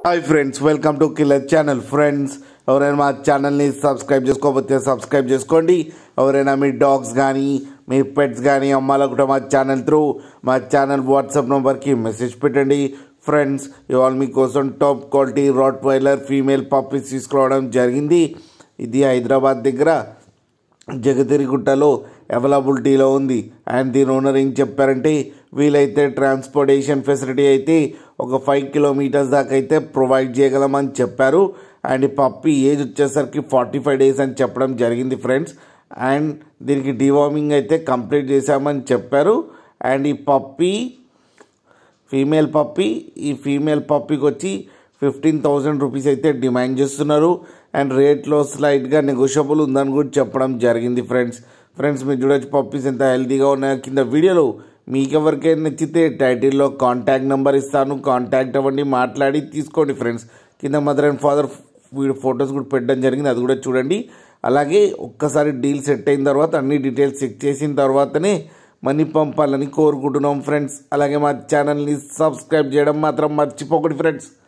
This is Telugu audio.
hi friends welcome to killer channel friends ఎవరైనా మా ఛానల్ని సబ్స్క్రైబ్ చేసుకోకపోతే సబ్స్క్రైబ్ చేసుకోండి ఎవరైనా మీ డాగ్స్ కానీ మీ పెట్స్ కానీ అమ్మాలనుకుంటే మా ఛానల్ త్రూ మా ఛానల్ వాట్సాప్ నెంబర్కి మెసేజ్ పెట్టండి ఫ్రెండ్స్ ఇవాళ మీకోసం top quality rottweiler female puppies తీసుకురావడం జరిగింది ఇది హైదరాబాద్ దగ్గర జగతిరిగుట్టలో అవైలబిలిటీలో ఉంది అండ్ దీని ఓనర్ ఏం చెప్పారంటే వీలైతే ట్రాన్స్పోర్టేషన్ ఫెసిలిటీ అయితే ఒక ఫైవ్ కిలోమీటర్స్ దాకా అయితే ప్రొవైడ్ చేయగలమని చెప్పారు అండ్ ఈ పప్పి ఏజ్ వచ్చేసరికి ఫార్టీ ఫైవ్ డేస్ అని చెప్పడం జరిగింది ఫ్రెండ్స్ అండ్ దీనికి డివార్మింగ్ అయితే కంప్లీట్ చేశామని చెప్పారు అండ్ ఈ పప్పి ఫీమేల్ పప్పి ఈ ఫీమేల్ పప్పికి వచ్చి ఫిఫ్టీన్ థౌజండ్ రూపీస్ అయితే డిమాండ్ చేస్తున్నారు అండ్ రేట్లో స్లైట్గా నెగోషియబుల్ ఉందని కూడా చెప్పడం జరిగింది ఫ్రెండ్స్ ఫ్రెండ్స్ మీరు చూడొచ్చు పప్పీస్ ఎంత హెల్తీగా ఉన్నాయో కింద వీడియోలో మీకు ఎవరికైనా నచ్చితే టైటిల్లో కాంటాక్ట్ నెంబర్ ఇస్తాను కాంటాక్ట్ అవ్వండి మాట్లాడి తీసుకోండి ఫ్రెండ్స్ కింద మదర్ అండ్ ఫాదర్ ఫొటోస్ కూడా పెట్టడం జరిగింది అది కూడా చూడండి అలాగే ఒక్కసారి డీల్ సెట్ అయిన తర్వాత అన్ని డీటెయిల్స్ చెక్ చేసిన తర్వాతనే మనీ పంపాలని కోరుకుంటున్నాం ఫ్రెండ్స్ అలాగే మా ఛానల్ని సబ్స్క్రైబ్ చేయడం మాత్రం మర్చిపోకండి ఫ్రెండ్స్